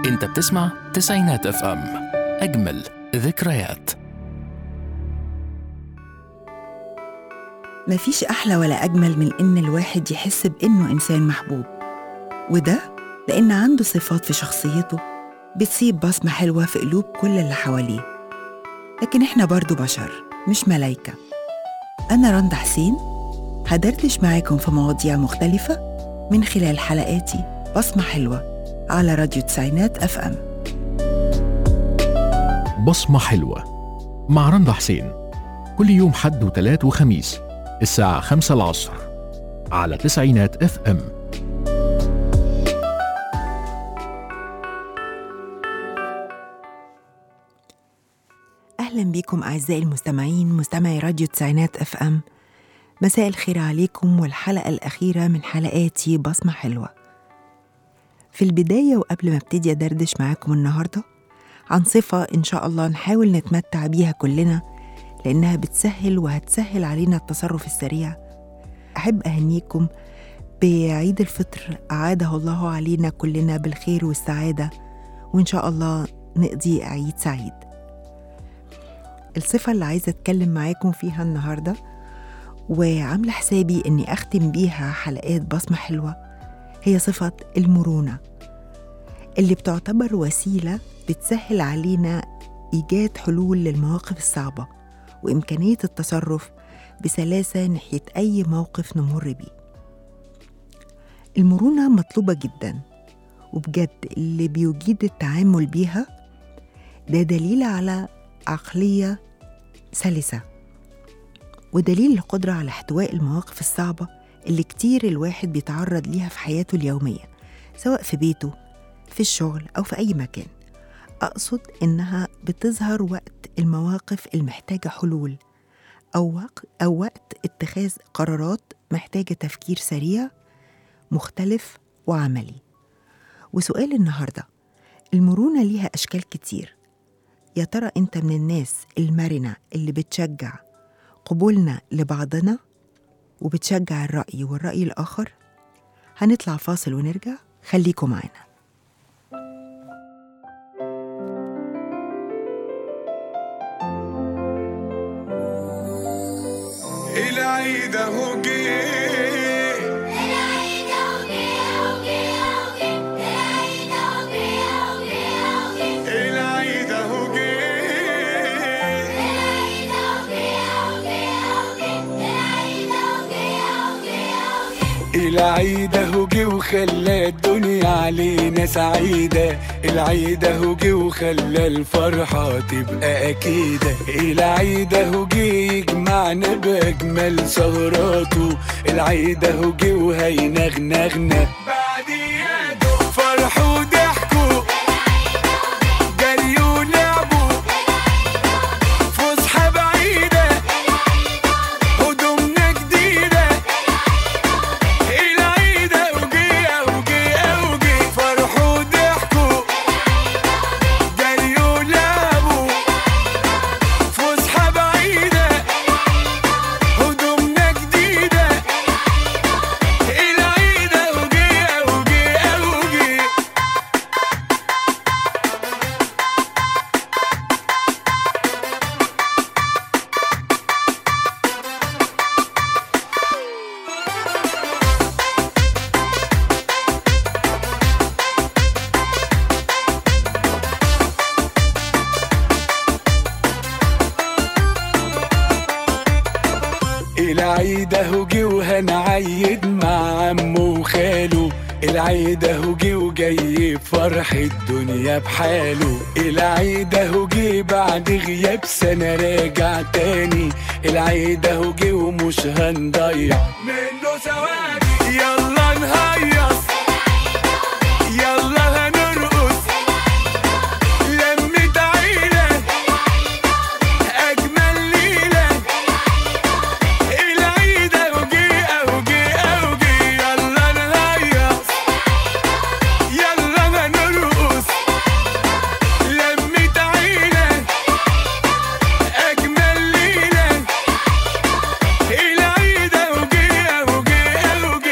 انت بتسمع تسعينات اف ام اجمل ذكريات مفيش أحلى ولا أجمل من إن الواحد يحس بإنه إنسان محبوب وده لأن عنده صفات في شخصيته بتسيب بصمة حلوة في قلوب كل اللي حواليه لكن إحنا برضو بشر مش ملايكة أنا رندا حسين هدردش معاكم في مواضيع مختلفة من خلال حلقاتي بصمة حلوة على راديو تسعينات أف أم بصمة حلوة مع رندا حسين كل يوم حد وتلات وخميس الساعة خمسة العصر على تسعينات اف ام أهلا بكم أعزائي المستمعين مستمعي راديو تسعينات أف أم مساء الخير عليكم والحلقة الأخيرة من حلقاتي بصمة حلوة في البداية وقبل ما ابتدي أدردش معاكم النهاردة عن صفة إن شاء الله نحاول نتمتع بيها كلنا لأنها بتسهل وهتسهل علينا التصرف السريع أحب أهنيكم بعيد الفطر أعاده الله علينا كلنا بالخير والسعادة وإن شاء الله نقضي عيد سعيد الصفة اللي عايزة أتكلم معاكم فيها النهاردة وعاملة حسابي إني أختم بيها حلقات بصمة حلوة هي صفة المرونة اللي بتعتبر وسيلة بتسهل علينا إيجاد حلول للمواقف الصعبة وإمكانية التصرف بسلاسة ناحية أي موقف نمر بيه المرونة مطلوبة جدا وبجد اللي بيجيد التعامل بيها ده دليل على عقلية سلسة ودليل القدرة على احتواء المواقف الصعبة اللي كتير الواحد بيتعرض ليها في حياته اليومية سواء في بيته في الشغل أو في أي مكان أقصد إنها بتظهر وقت المواقف المحتاجة حلول أو وقت, أو وقت اتخاذ قرارات محتاجة تفكير سريع مختلف وعملي وسؤال النهاردة المرونة ليها أشكال كتير يا ترى أنت من الناس المرنة اللي بتشجع قبولنا لبعضنا وبتشجع الرأي والرأي الآخر هنطلع فاصل ونرجع خليكم معانا العيد اهو جه العيد اهو جه العيد اهو جه وخلى الدنيا علينا سعيدة العيد اهو جه وخلى الفرحة تبقى أكيدة العيد اهو جه يجمعنا بأجمل سهراته العيد اهو جه وهينغنغنا بعد يده فرحوا وضحكوا جريوا ولعبوا فسحة بعيدة هدومنا جديدة العيد اوجي اوجي اوجي فرحوا وضحكوا جريوا ولعبوا فسحة بعيدة هدومنا جديدة العيد اوجي اوجي اوجي العيد اهو جه وهنعيد مع عمه وخاله العيد اهو جه وجاي بفرح الدنيا بحاله العيد اهو جه بعد غياب سنة راجع تاني العيد اهو جه ومش هنضيع منه ثواني يلا نهيص يلا هنرقص لمة عيلة أجمل ليلة العيد اوجي اوجي اوجي يلا نهيص يلا هنرقص لمة عيلة أجمل ليلة العيد اوجي اوجي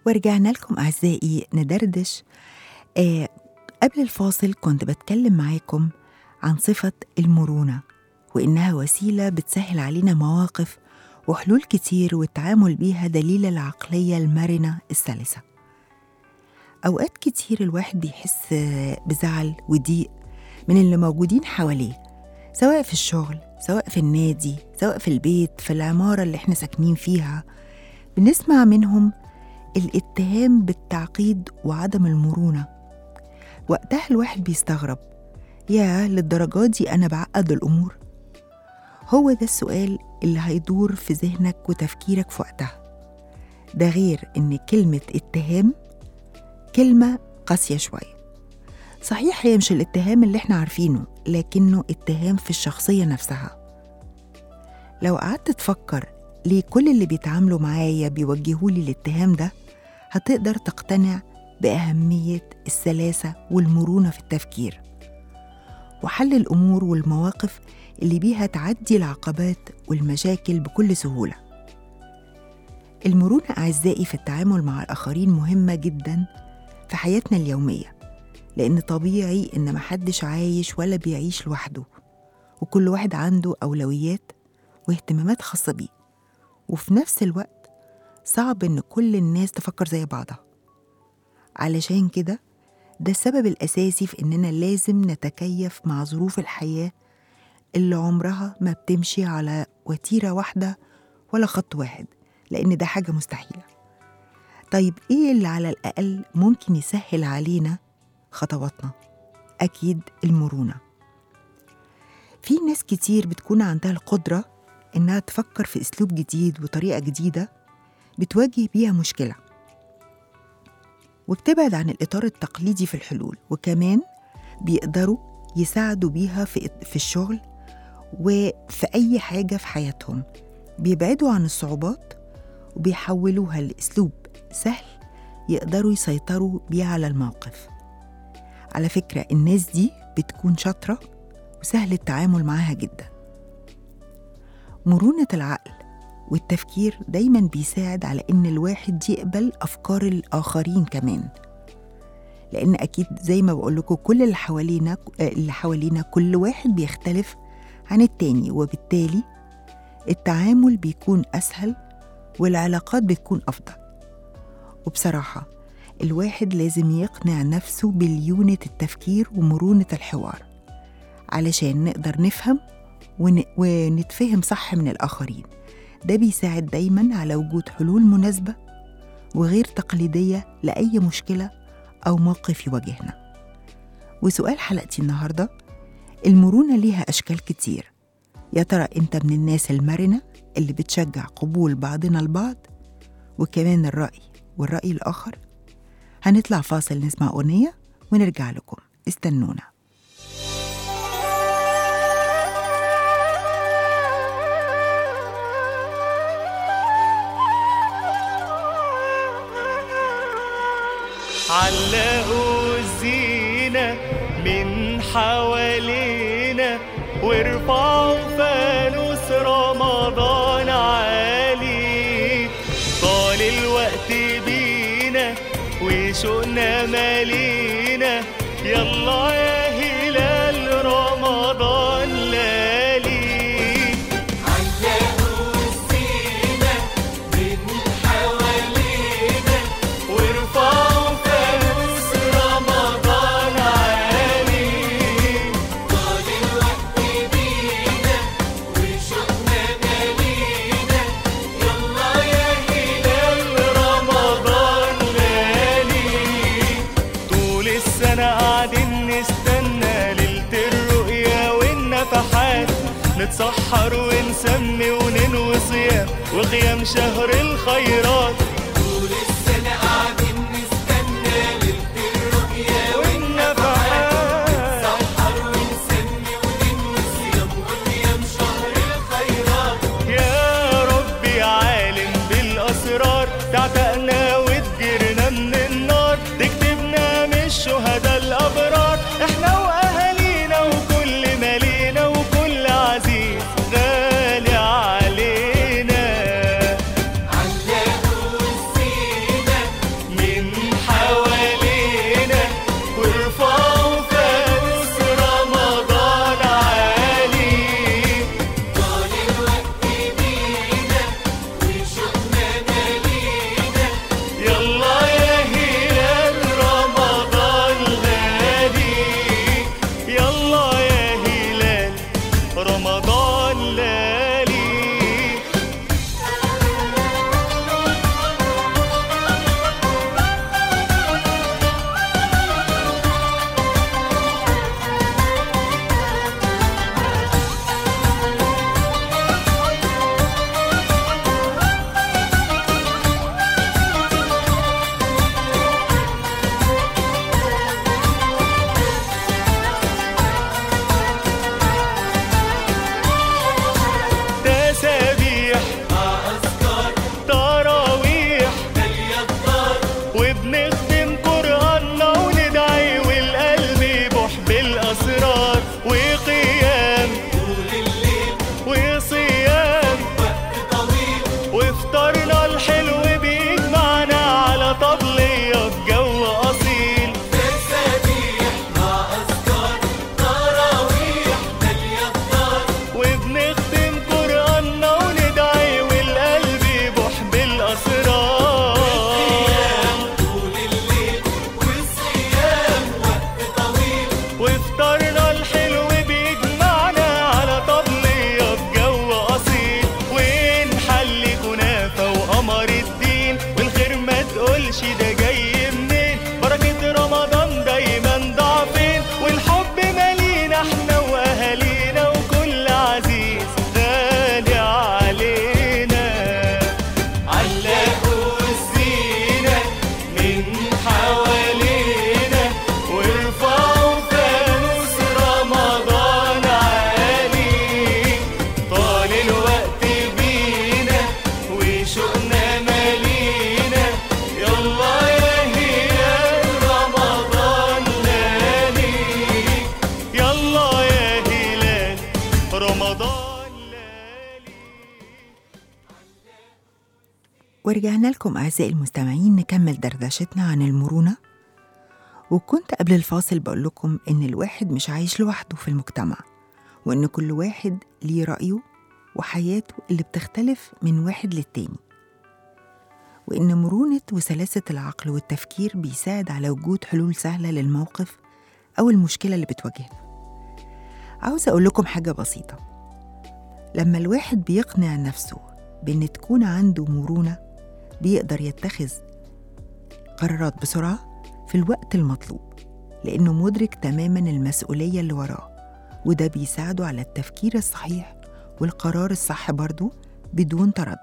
ورجعنا لكم أعزائي ندردش آه قبل الفاصل كنت بتكلم معاكم عن صفة المرونة وإنها وسيلة بتسهل علينا مواقف وحلول كتير والتعامل بيها دليل العقلية المرنة السلسة أوقات كتير الواحد بيحس آه، بزعل وضيق من اللي موجودين حواليه سواء في الشغل سواء في النادي سواء في البيت في العمارة اللي احنا ساكنين فيها بنسمع منهم الاتهام بالتعقيد وعدم المرونة وقتها الواحد بيستغرب يا للدرجة دي أنا بعقد الأمور هو ده السؤال اللي هيدور في ذهنك وتفكيرك في وقتها ده غير إن كلمة اتهام كلمة قاسية شوية صحيح هي مش الاتهام اللي احنا عارفينه لكنه اتهام في الشخصية نفسها لو قعدت تفكر ليه كل اللي بيتعاملوا معايا بيوجهولي الاتهام ده هتقدر تقتنع بأهمية السلاسة والمرونة في التفكير وحل الأمور والمواقف اللي بيها تعدي العقبات والمشاكل بكل سهولة المرونة أعزائي في التعامل مع الآخرين مهمة جدا في حياتنا اليومية لأن طبيعي إن محدش عايش ولا بيعيش لوحده وكل واحد عنده أولويات واهتمامات خاصة بيه وفي نفس الوقت صعب إن كل الناس تفكر زي بعضها علشان كده ده السبب الأساسي في إننا لازم نتكيف مع ظروف الحياة اللي عمرها ما بتمشي على وتيرة واحدة ولا خط واحد لأن ده حاجة مستحيلة طيب إيه اللي على الأقل ممكن يسهل علينا خطواتنا؟ أكيد المرونة في ناس كتير بتكون عندها القدرة إنها تفكر في أسلوب جديد وطريقة جديدة بتواجه بيها مشكلة وبتبعد عن الإطار التقليدي في الحلول وكمان بيقدروا يساعدوا بيها في في الشغل وفي أي حاجة في حياتهم بيبعدوا عن الصعوبات وبيحولوها لأسلوب سهل يقدروا يسيطروا بيه على الموقف على فكرة الناس دي بتكون شاطرة وسهل التعامل معاها جدا مرونة العقل والتفكير دايما بيساعد على إن الواحد يقبل أفكار الآخرين كمان لأن أكيد زي ما بقول لكم كل اللي حوالينا اللي حوالينا كل واحد بيختلف عن التاني وبالتالي التعامل بيكون أسهل والعلاقات بتكون أفضل وبصراحة الواحد لازم يقنع نفسه بليونة التفكير ومرونة الحوار علشان نقدر نفهم ون... ونتفهم صح من الآخرين ده بيساعد دايما على وجود حلول مناسبة وغير تقليدية لأي مشكلة أو موقف يواجهنا وسؤال حلقتي النهاردة المرونة ليها أشكال كتير يا ترى أنت من الناس المرنة اللي بتشجع قبول بعضنا البعض وكمان الرأي والرأي الآخر هنطلع فاصل نسمع أغنية ونرجع لكم استنونا علقوا الزينة من حوالينا وارفعوا فانوس رمضان عالي طال الوقت بينا وشوقنا مالينا يلا يا هلال رمضان لالي وارفعوا فانوس رمضان عالي رمضان لالي طول السنة قاعدين نستنى ليلة الرؤيا والنفحات نتسحر ونسمي وننوي صيام وقيام شهر الخيرات طول السنة قاعدين نستنى ليلة الرؤيا والنفحات نتسحر ونسمي وننوي صيام وقيام شهر الخيرات يا ربي عالم بالأسرار تعتقنا وتجرنا من النار تكتبنا من الشهداء الأبرار احنا وأهالينا وكل مالينا وكل عزيز غالي علينا نهار الدين والخير ما تقولش ده جاي منين بركة رمضان دايما ضعفين والحب مالينا احنا واهالينا وكل عزيز غالي علينا علقوا الزينة من حوالينا وارفعوا فانوس رمضان عالي طال الوقت بينا وشوقنا مالينا يلا يا هلال رمضان لالي يلا يا هلال رمضان لالي ورجعنا لكم أعزائي المستمعين نكمل دردشتنا عن المرونة وكنت قبل الفاصل بقول لكم إن الواحد مش عايش لوحده في المجتمع وإن كل واحد ليه رأيه وحياته اللي بتختلف من واحد للتاني وإن مرونة وسلاسة العقل والتفكير بيساعد على وجود حلول سهلة للموقف أو المشكلة اللي بتواجهنا عاوزة أقول لكم حاجة بسيطة لما الواحد بيقنع نفسه بإن تكون عنده مرونة بيقدر يتخذ قرارات بسرعة في الوقت المطلوب لأنه مدرك تماما المسؤولية اللي وراه وده بيساعده على التفكير الصحيح والقرار الصح برضه بدون تردد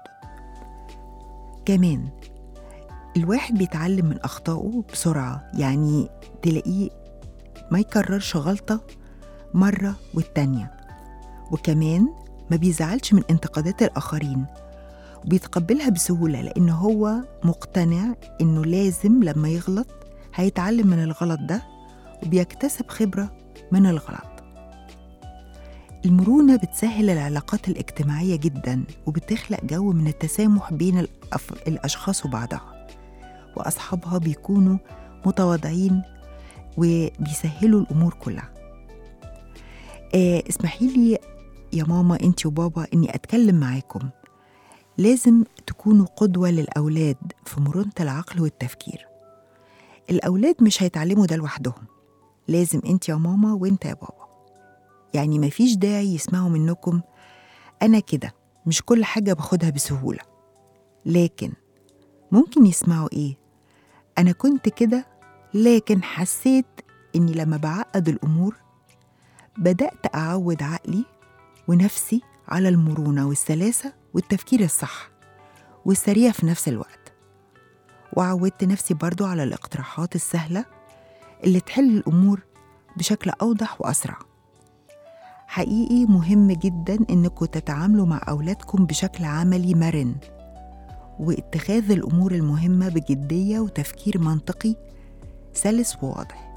كمان الواحد بيتعلم من أخطائه بسرعة يعني تلاقيه ما يكررش غلطة مرة والتانية وكمان ما بيزعلش من انتقادات الآخرين وبيتقبلها بسهولة لأن هو مقتنع إنه لازم لما يغلط هيتعلم من الغلط ده وبيكتسب خبرة من الغلط المرونة بتسهل العلاقات الاجتماعية جدا وبتخلق جو من التسامح بين الأف... الأشخاص وبعضها وأصحابها بيكونوا متواضعين وبيسهلوا الأمور كلها آه اسمحي لي يا ماما انت وبابا اني اتكلم معاكم لازم تكونوا قدوة للأولاد في مرونة العقل والتفكير الأولاد مش هيتعلموا ده لوحدهم لازم انت يا ماما وانت يا بابا يعني مفيش داعي يسمعوا منكم أنا كده مش كل حاجة باخدها بسهولة لكن ممكن يسمعوا إيه أنا كنت كده لكن حسيت إني لما بعقد الأمور بدأت أعود عقلي ونفسي على المرونة والسلاسة والتفكير الصح والسريع في نفس الوقت وعودت نفسي برضو على الاقتراحات السهلة اللي تحل الأمور بشكل أوضح وأسرع حقيقي مهم جدا إنكم تتعاملوا مع أولادكم بشكل عملي مرن واتخاذ الأمور المهمة بجدية وتفكير منطقي سلس وواضح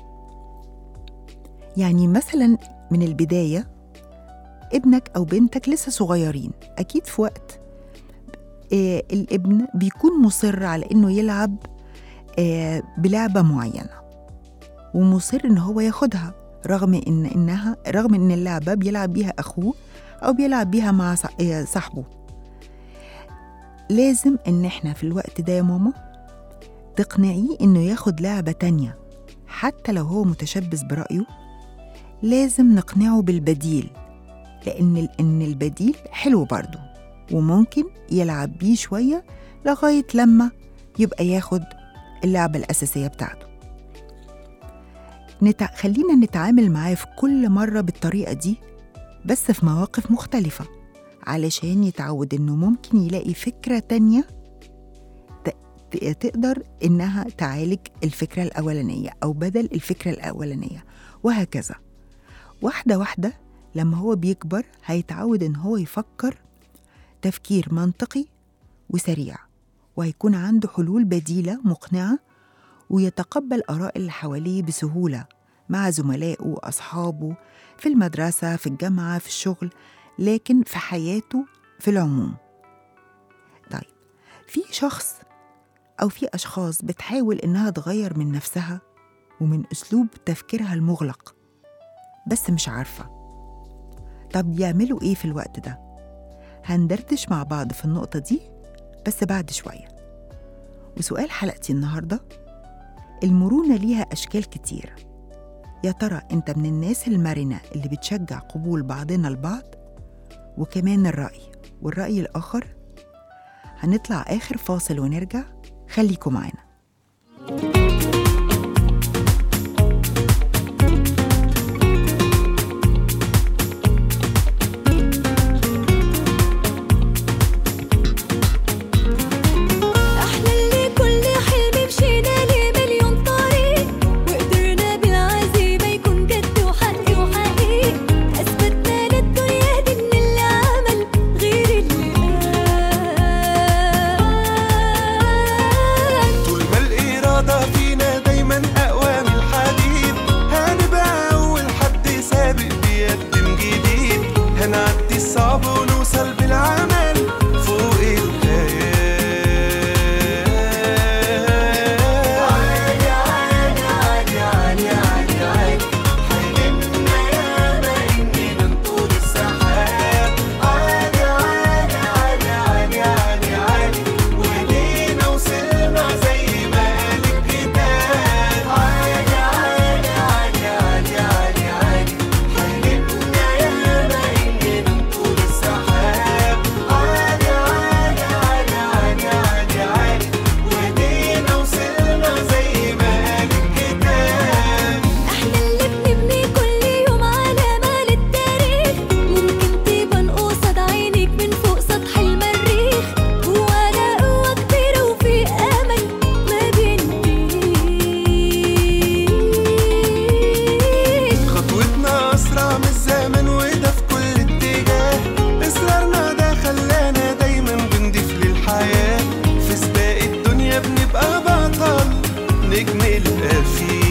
يعني مثلا من البداية ابنك أو بنتك لسه صغيرين أكيد في وقت آه الابن بيكون مصر على إنه يلعب آه بلعبة معينة ومصر إن هو ياخدها رغم إن إنها رغم إن اللعبة بيلعب بيها أخوه أو بيلعب بيها مع صح- آه صاحبه لازم إن إحنا في الوقت ده يا ماما تقنعيه إنه ياخد لعبة تانية حتى لو هو متشبث برأيه لازم نقنعه بالبديل لأن ال- إن البديل حلو برضه وممكن يلعب بيه شوية لغاية لما يبقى ياخد اللعبة الأساسية بتاعته نتع... خلينا نتعامل معاه في كل مرة بالطريقة دي بس في مواقف مختلفة علشان يتعود إنه ممكن يلاقي فكرة تانية ت... ت- تقدر إنها تعالج الفكرة الأولانية أو بدل الفكرة الأولانية وهكذا واحدة واحدة لما هو بيكبر هيتعود إن هو يفكر تفكير منطقي وسريع وهيكون عنده حلول بديلة مقنعة ويتقبل آراء اللي حواليه بسهولة مع زملائه وأصحابه في المدرسة في الجامعة في الشغل لكن في حياته في العموم طيب في شخص أو في أشخاص بتحاول إنها تغير من نفسها ومن أسلوب تفكيرها المغلق بس مش عارفة طب يعملوا إيه في الوقت ده؟ هندردش مع بعض في النقطة دي بس بعد شوية وسؤال حلقتي النهاردة المرونة ليها أشكال كتير يا ترى أنت من الناس المرنة اللي بتشجع قبول بعضنا البعض وكمان الرأي والرأي الآخر هنطلع آخر فاصل ونرجع خليكم معانا احنا اللي كل حلم مشينا ليه مليون طريق وقدرنا بالعزيمة يكون جد وحق وحقيق اثبتنا للدنيا دي ان اللي عمل غير اللي قال طول ما الإرادة فينا دايما أقوى من الحديد هنبقى أول حد سابق بيقدم جديد هنعدي الصعب ونوصل بالعمل فوق الخيال عالي عالي عالي عالي عالي عالي حلمنا ياما إننا نطول السحاب عالي عالي عالي عالي عالي عالي ولينا وصلنا زي ما قال الكتاب عالي عالي عالي عالي عالي عالي حلمنا ياما إننا نطول السحاب عالي عالي عالي عالي عالي عالي ولينا وصلنا زي ما قال الكتاب احنا اللي بنبني كل يوم علامة للتاريخ ممكن تبان قصاد عينيك من فوق سطح المريخ جوانا قوة كبيرة وفي أمل ما بينتهيش خطوتنا أسرع من الزمن وده في كل اتجاه إصرارنا ده خلانا دايما بنضيف للحياة في سباق الدنيا بنبقى بطل نجم الأفيق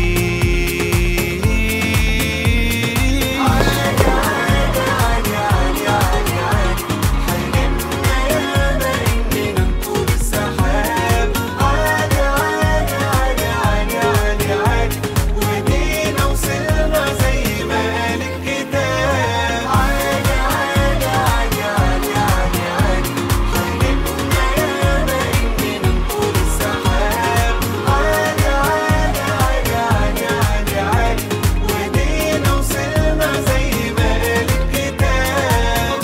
عالي عالي عالي عالي عالي عالي حلمنا ياما إننا نطول السحاب عالي عالي عالي عالي عالي عالي ودينا وصلنا زي ما قال الكتاب عالي عالي عالي عالي عالي عالي حلمنا ياما إننا نطول السحاب عالي عالي عالي عالي عالي عالي ودينا وصلنا زي ما قال الكتاب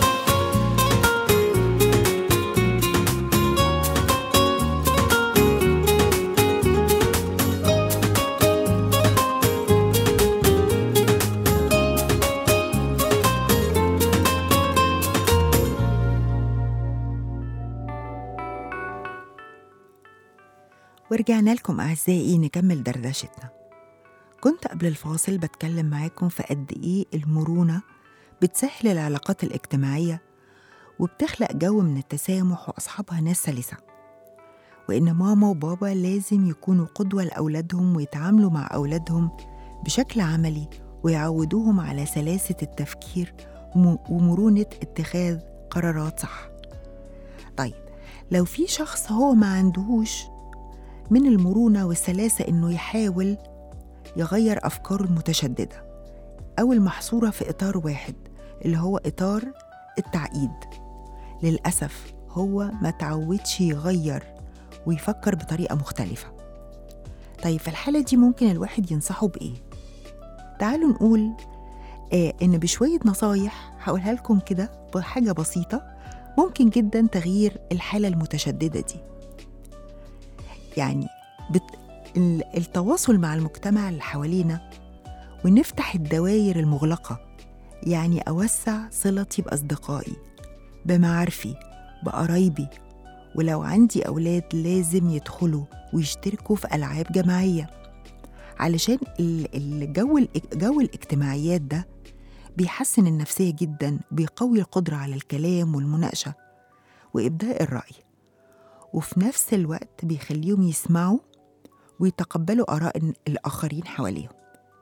ورجعنا لكم أعزائي نكمل دردشتنا كنت قبل الفاصل بتكلم معاكم في قد إيه المرونة بتسهل العلاقات الاجتماعية وبتخلق جو من التسامح وأصحابها ناس سلسة وإن ماما وبابا لازم يكونوا قدوة لأولادهم ويتعاملوا مع أولادهم بشكل عملي ويعودوهم على سلاسة التفكير وم- ومرونة اتخاذ قرارات صح طيب لو في شخص هو ما عندهوش من المرونة والسلاسة إنه يحاول يغير أفكاره المتشددة أو المحصورة في إطار واحد اللي هو إطار التعقيد للأسف هو ما تعودش يغير ويفكر بطريقة مختلفة طيب في الحالة دي ممكن الواحد ينصحه بإيه؟ تعالوا نقول آه إن بشوية نصايح هقولها لكم كده بحاجة بسيطة ممكن جدا تغيير الحالة المتشددة دي يعني بت... ال- التواصل مع المجتمع اللي حوالينا ونفتح الدوائر المغلقة يعني أوسع صلتي بأصدقائي بمعارفي بقرايبي ولو عندي أولاد لازم يدخلوا ويشتركوا في ألعاب جماعية علشان ال- الجو الاج- جو الاجتماعيات ده بيحسن النفسية جدا بيقوي القدرة على الكلام والمناقشة وإبداء الرأي وفي نفس الوقت بيخليهم يسمعوا ويتقبلوا آراء ال- الآخرين حواليهم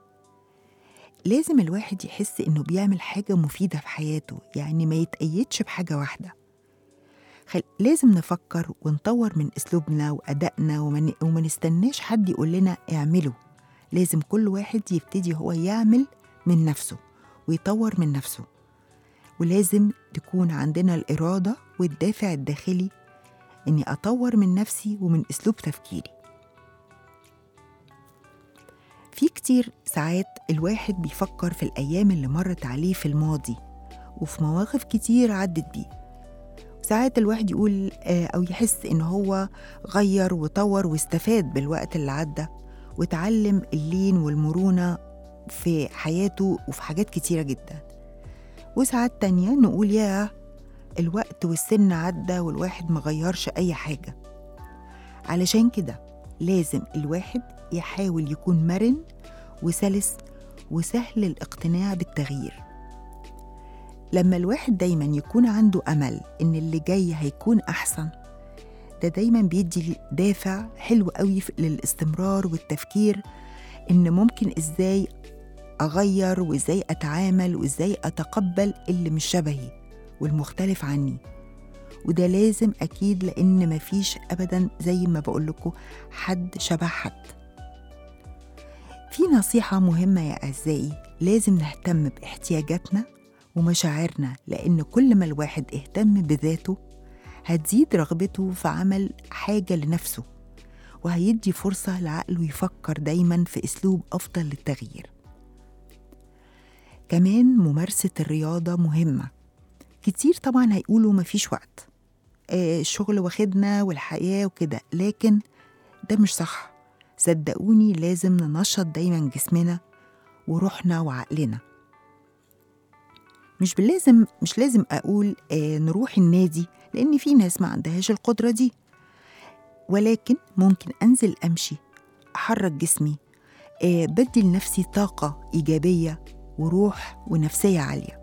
لازم الواحد يحس إنه بيعمل حاجة مفيدة في حياته يعني ما يتقيدش بحاجة واحدة خل... لازم نفكر ونطور من أسلوبنا وأدائنا وما ن- وما نستناش حد يقول لنا اعملوا لازم كل واحد يبتدي هو يعمل من نفسه ويطور من نفسه ولازم تكون عندنا الإرادة والدافع الداخلي إني أطور من نفسي ومن أسلوب تفكيري في كتير ساعات الواحد بيفكر في الأيام اللي مرت عليه في الماضي وفي مواقف كتير عدت بيه ساعات الواحد يقول آه، أو يحس إن هو غير وطور واستفاد بالوقت اللي عدى وتعلم اللين والمرونة في حياته وفي حاجات كتيرة جدا وساعات تانية نقول يا الوقت والسن عدى والواحد مغيرش أي حاجة علشان كده لازم الواحد يحاول يكون مرن وسلس وسهل الاقتناع بالتغيير لما الواحد دايما يكون عنده أمل إن اللي جاي هيكون أحسن ده دايما بيدي دافع حلو قوي في- للاستمرار والتفكير إن ممكن إزاي أغير وإزاي أتعامل وإزاي أتقبل اللي مش شبهي والمختلف عني وده لازم أكيد لأن مفيش أبدا زي ما بقولكوا حد شبه حد في نصيحة مهمة يا أعزائي لازم نهتم باحتياجاتنا ومشاعرنا لأن كل ما الواحد اهتم بذاته هتزيد رغبته في عمل حاجة لنفسه وهيدي فرصة لعقله يفكر دايما في أسلوب أفضل للتغيير كمان ممارسة الرياضة مهمة كتير طبعا هيقولوا مفيش وقت آه، الشغل واخدنا والحياة وكده لكن ده مش صح صدقوني لازم ننشط دايما جسمنا وروحنا وعقلنا مش لازم مش لازم اقول آه نروح النادي لان في ناس ما عندهاش القدره دي ولكن ممكن انزل امشي احرك جسمي آه بدي لنفسي طاقه ايجابيه وروح ونفسيه عاليه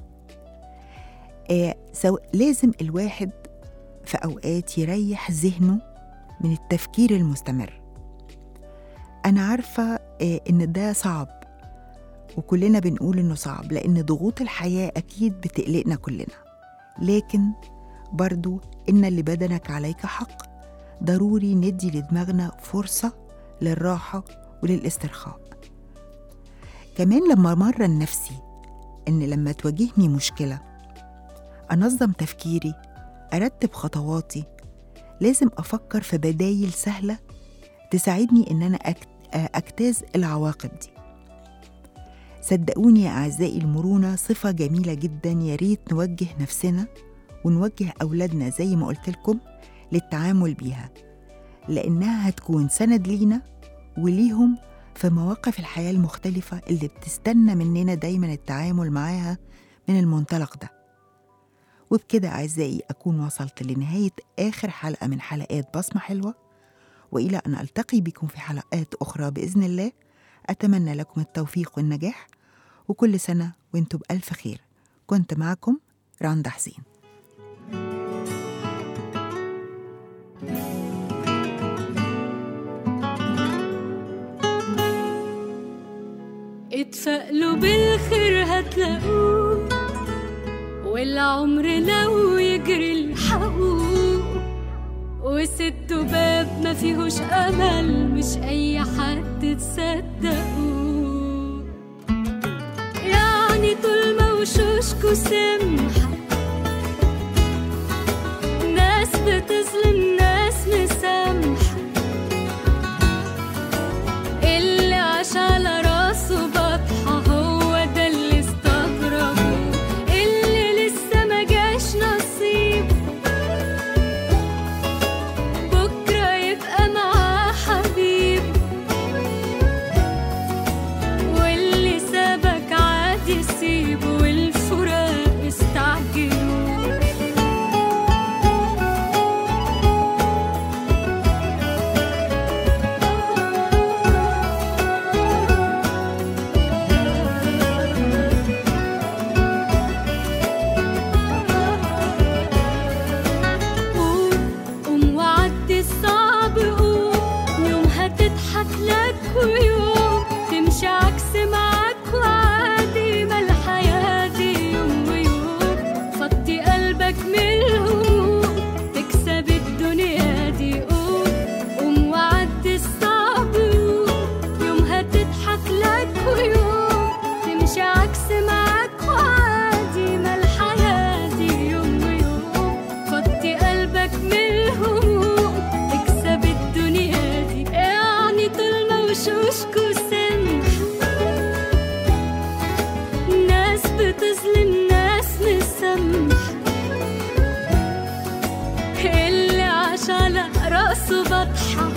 آه سو لازم الواحد في اوقات يريح ذهنه من التفكير المستمر انا عارفه آه ان ده صعب وكلنا بنقول انه صعب لان ضغوط الحياه اكيد بتقلقنا كلنا لكن برضو ان لبدنك عليك حق ضروري ندي لدماغنا فرصه للراحه وللاسترخاء كمان لما مرن نفسي ان لما تواجهني مشكله انظم تفكيري ارتب خطواتي لازم افكر في بدايل سهله تساعدني ان انا أكت- اجتاز العواقب دي صدقوني يا أعزائي المرونة صفة جميلة جدا يا ريت نوجه نفسنا ونوجه أولادنا زي ما قلت لكم للتعامل بيها لأنها هتكون سند لينا وليهم في مواقف الحياة المختلفة اللي بتستنى مننا دايما التعامل معاها من المنطلق ده وبكده أعزائي أكون وصلت لنهاية آخر حلقة من حلقات بصمة حلوة وإلى أن ألتقي بكم في حلقات أخرى بإذن الله أتمنى لكم التوفيق والنجاح وكل سنة وانتم بألف خير كنت معكم راندا حسين اتفائلوا بالخير هتلاقوه والعمر لو يجري الحقوق وسدوا باب ما فيهوش امل مش اي حد تصدقوه يعني طول ما وشوشكوا سمحة ناس بتظلم ناس مسامحة اللي عاش على راسه بطحة هو ده اللي استغربه اللي لسه ما جاش نصيب بكرة يبقى معاه حبيب واللي سابك عادي سيبه والفراق استعجل بس بضحك